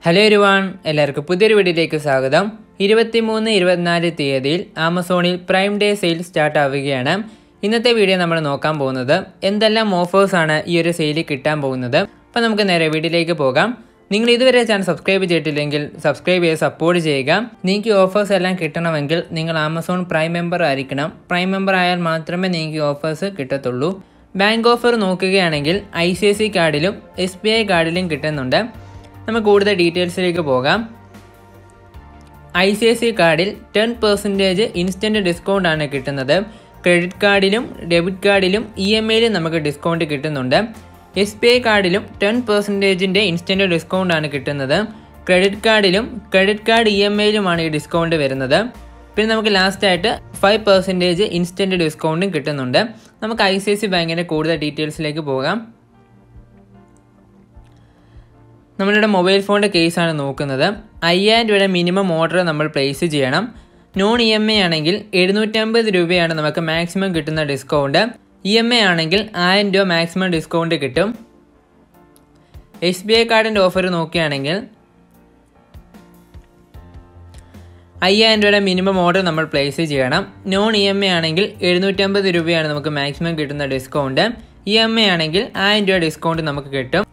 hello എരുവാൺ എല്ലാവർക്കും പുതിയൊരു വീഡിയോയിലേക്ക് സ്വാഗതം ഇരുപത്തിമൂന്ന് ഇരുപത്തിനാല് തീയതിയിൽ ആമസോണിൽ പ്രൈം ഡേ സെയിൽ സ്റ്റാർട്ട് ആവുകയാണ് ഇന്നത്തെ വീഡിയോ നമ്മൾ നോക്കാൻ പോകുന്നത് എന്തെല്ലാം ഓഫേഴ്സാണ് ഈ ഒരു സെയിലിൽ കിട്ടാൻ പോകുന്നത് അപ്പോൾ നമുക്ക് നേരെ വീഡിയോയിലേക്ക് പോകാം നിങ്ങൾ ഇതുവരെ ചാനൽ സബ്സ്ക്രൈബ് ചെയ്തിട്ടില്ലെങ്കിൽ സബ്സ്ക്രൈബ് ചെയ്ത് സപ്പോർട്ട് ചെയ്യുക നിങ്ങൾക്ക് ഈ ഓഫേഴ്സ് എല്ലാം കിട്ടണമെങ്കിൽ നിങ്ങൾ ആമസോൺ പ്രൈം മെമ്പർ ആയിരിക്കണം പ്രൈം മെമ്പർ ആയാൽ മാത്രമേ നിങ്ങൾക്ക് ഈ ഓഫേഴ്സ് കിട്ടത്തുള്ളൂ ബാങ്ക് ഓഫർ നോക്കുകയാണെങ്കിൽ ഐ സി ഐ സി കാർഡിലും എസ് ബി ഐ കാർഡിലും കിട്ടുന്നുണ്ട് നമുക്ക് കൂടുതൽ ഡീറ്റെയിൽസിലേക്ക് പോകാം ഐ സി ഐ സി കാർഡിൽ ടെൻ പെർസെൻറ്റേജ് ഇൻസ്റ്റൻറ്റ് ഡിസ്കൗണ്ട് ആണ് കിട്ടുന്നത് ക്രെഡിറ്റ് കാർഡിലും ഡെബിറ്റ് കാർഡിലും ഇ എം ഐയിലും നമുക്ക് ഡിസ്കൗണ്ട് കിട്ടുന്നുണ്ട് എസ് ബി ഐ കാർഡിലും ടെൻ പെർസെൻറ്റേജിൻ്റെ ഇൻസ്റ്റൻറ്റ് ഡിസ്കൗണ്ട് ആണ് കിട്ടുന്നത് ക്രെഡിറ്റ് കാർഡിലും ക്രെഡിറ്റ് കാർഡ് ഇ എം ഐയിലുമാണ് ഈ ഡിസ്കൗണ്ട് വരുന്നത് പിന്നെ നമുക്ക് ലാസ്റ്റ് ആയിട്ട് ഫൈവ് പെർസെൻറ്റേജ് ഇൻസ്റ്റൻറ്റ് ഡിസ്കൗണ്ടും കിട്ടുന്നുണ്ട് നമുക്ക് ഐ സി ഐ സി ബാങ്കിൻ്റെ കൂടുതൽ ഡീറ്റെയിൽസിലേക്ക് പോകാം നമ്മളുടെ മൊബൈൽ ഫോണിൻ്റെ കേസാണ് നോക്കുന്നത് അയ്യായിരം രൂപയുടെ മിനിമം ഓർഡർ നമ്മൾ പ്ലേസ് ചെയ്യണം നോൺ ഇ എം ഐ ആണെങ്കിൽ എഴുന്നൂറ്റമ്പത് രൂപയാണ് നമുക്ക് മാക്സിമം കിട്ടുന്ന ഡിസ്കൗണ്ട് ഇ എം ഐ ആണെങ്കിൽ ആയിരം രൂപ മാക്സിമം ഡിസ്കൗണ്ട് കിട്ടും എസ് ബി ഐ കാർഡിൻ്റെ ഓഫർ നോക്കുകയാണെങ്കിൽ അയ്യായിരം രൂപയുടെ മിനിമം ഓർഡർ നമ്മൾ പ്ലേസ് ചെയ്യണം നോൺ ഇ എം ഐ ആണെങ്കിൽ എഴുന്നൂറ്റമ്പത് രൂപയാണ് നമുക്ക് മാക്സിമം കിട്ടുന്ന ഡിസ്കൗണ്ട് ഇ എം ഐ ആണെങ്കിൽ ആയിരം രൂപ ഡിസ്കൗണ്ട് നമുക്ക് കിട്ടും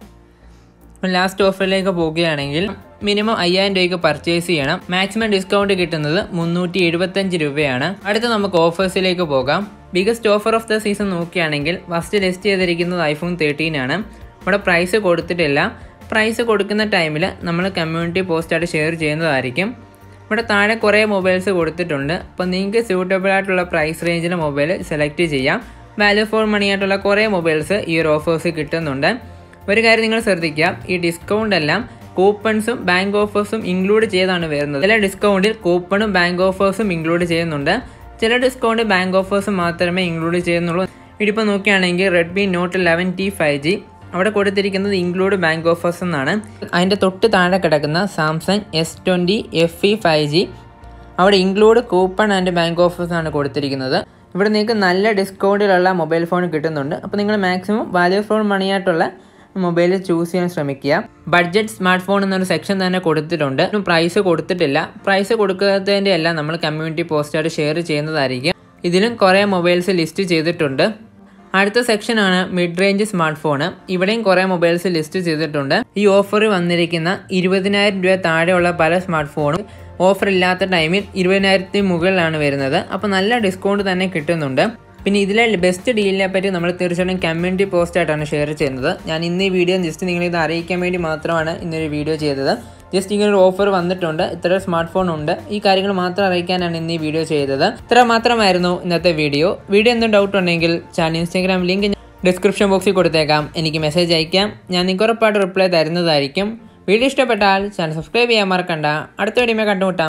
ലാസ്റ്റ് ഓഫറിലേക്ക് പോവുകയാണെങ്കിൽ മിനിമം അയ്യായിരം രൂപയ്ക്ക് പർച്ചേസ് ചെയ്യണം മാക്സിമം ഡിസ്കൗണ്ട് കിട്ടുന്നത് മുന്നൂറ്റി എഴുപത്തഞ്ച് രൂപയാണ് അടുത്ത നമുക്ക് ഓഫേഴ്സിലേക്ക് പോകാം biggest offer of the season നോക്കുകയാണെങ്കിൽ ഫസ്റ്റ് ലിസ്റ്റ് ചെയ്തിരിക്കുന്നത് ഐഫോൺ തേർട്ടീൻ ആണ് ഇവിടെ പ്രൈസ് കൊടുത്തിട്ടില്ല പ്രൈസ് കൊടുക്കുന്ന ടൈമിൽ നമ്മൾ കമ്മ്യൂണിറ്റി പോസ്റ്റായിട്ട് ഷെയർ ചെയ്യുന്നതായിരിക്കും ഇവിടെ താഴെ കുറേ മൊബൈൽസ് കൊടുത്തിട്ടുണ്ട് അപ്പോൾ നിങ്ങൾക്ക് സ്യൂട്ടബിൾ ആയിട്ടുള്ള പ്രൈസ് റേഞ്ചിലെ മൊബൈൽ സെലക്ട് ചെയ്യാം വാല്യൂ ഫോർ മണി ആയിട്ടുള്ള കുറേ മൊബൈൽസ് ഈ ഒരു ഓഫേഴ്സ് കിട്ടുന്നുണ്ട് ഒരു കാര്യം നിങ്ങൾ ശ്രദ്ധിക്കുക ഈ ഡിസ്കൗണ്ട് എല്ലാം കൂപ്പൺസും ബാങ്ക് ഓഫേഴ്സും ഇൻക്ലൂഡ് ചെയ്താണ് വരുന്നത് ചില ഡിസ്കൗണ്ടിൽ കൂപ്പണും ബാങ്ക് ഓഫേഴ്സും ഇൻക്ലൂഡ് ചെയ്യുന്നുണ്ട് ചില ഡിസ്കൗണ്ട് ബാങ്ക് ഓഫേഴ്സ് മാത്രമേ ഇൻക്ലൂഡ് ചെയ്യുന്നുള്ളൂ ഇതിപ്പോൾ നോക്കുകയാണെങ്കിൽ Redmi note eleven T five G അവിടെ കൊടുത്തിരിക്കുന്നത് ഇൻക്ലൂഡ് ബാങ്ക് ഓഫേഴ്സ് എന്നാണ് അതിൻ്റെ തൊട്ട് താഴെ കിടക്കുന്ന Samsung S twenty F E five G അവിടെ include coupon and bank offers ആണ് കൊടുത്തിരിക്കുന്നത് ഇവിടെ നിങ്ങൾക്ക് നല്ല ഡിസ്കൗണ്ടിലുള്ള മൊബൈൽ ഫോൺ കിട്ടുന്നുണ്ട് അപ്പോൾ നിങ്ങൾ മാക്സിമം വാല്യൂ ഫോർ മണിയായിട്ടുള്ള മൊബൈൽ ചൂസ് ചെയ്യാൻ ശ്രമിക്കുക ബഡ്ജറ്റ് സ്മാർട്ട് ഫോൺ എന്നൊരു സെക്ഷൻ തന്നെ കൊടുത്തിട്ടുണ്ട് പ്രൈസ് കൊടുത്തിട്ടില്ല പ്രൈസ് കൊടുക്കാത്തതിൻ്റെ എല്ലാം നമ്മൾ കമ്മ്യൂണിറ്റി പോസ്റ്റായിട്ട് ഷെയർ ചെയ്യുന്നതായിരിക്കും ഇതിലും കുറേ മൊബൈൽസ് ലിസ്റ്റ് ചെയ്തിട്ടുണ്ട് അടുത്ത സെക്ഷനാണ് മിഡ് റേഞ്ച് സ്മാർട്ട് ഫോൺ ഇവിടെയും കുറേ മൊബൈൽസ് ലിസ്റ്റ് ചെയ്തിട്ടുണ്ട് ഈ ഓഫർ വന്നിരിക്കുന്ന ഇരുപതിനായിരം രൂപ താഴെയുള്ള പല സ്മാർട്ട് ഫോണും ഓഫർ ഇല്ലാത്ത ടൈമിൽ ഇരുപതിനായിരത്തി മുകളിലാണ് വരുന്നത് അപ്പോൾ നല്ല ഡിസ്കൗണ്ട് തന്നെ കിട്ടുന്നുണ്ട് പിന്നെ ഇതിലെ ബെസ്റ്റ് ഡീലിനെ പറ്റി നമ്മൾ തീർച്ചയായിട്ടും കമ്മ്യൂണിറ്റി പോസ്റ്റ് ആയിട്ടാണ് ഷെയർ ചെയ്യുന്നത് ഞാൻ ഇന്ന് ഈ വീഡിയോ ജസ്റ്റ് നിങ്ങളിത് അറിയിക്കാൻ വേണ്ടി മാത്രമാണ് ഇന്നൊരു വീഡിയോ ചെയ്തത് ജസ്റ്റ് ഇങ്ങനെ ഒരു ഓഫർ വന്നിട്ടുണ്ട് ഇത്ര സ്മാർട്ട് ഫോൺ ഉണ്ട് ഈ കാര്യങ്ങൾ മാത്രം അറിയിക്കാനാണ് ഇന്ന് ഈ വീഡിയോ ചെയ്തത് ഇത്ര മാത്രമായിരുന്നു ഇന്നത്തെ വീഡിയോ വീഡിയോ എന്തും ഡൗട്ട് ഉണ്ടെങ്കിൽ ചാനൽ ഇൻസ്റ്റാഗ്രാം ലിങ്ക് ഡിസ്ക്രിപ്ഷൻ ബോക്സിൽ കൊടുത്തേക്കാം എനിക്ക് മെസ്സേജ് അയക്കാം ഞാൻ നിങ്ങൾക്ക് ഉറപ്പായിട്ട് റിപ്ലൈ തരുന്നതായിരിക്കും വീഡിയോ ഇഷ്ടപ്പെട്ടാൽ ചാനൽ സബ്സ്ക്രൈബ് ചെയ്യാൻ മറക്കണ്ട അടുത്ത വീഡിയോ കണ്ടുമുട്ടാം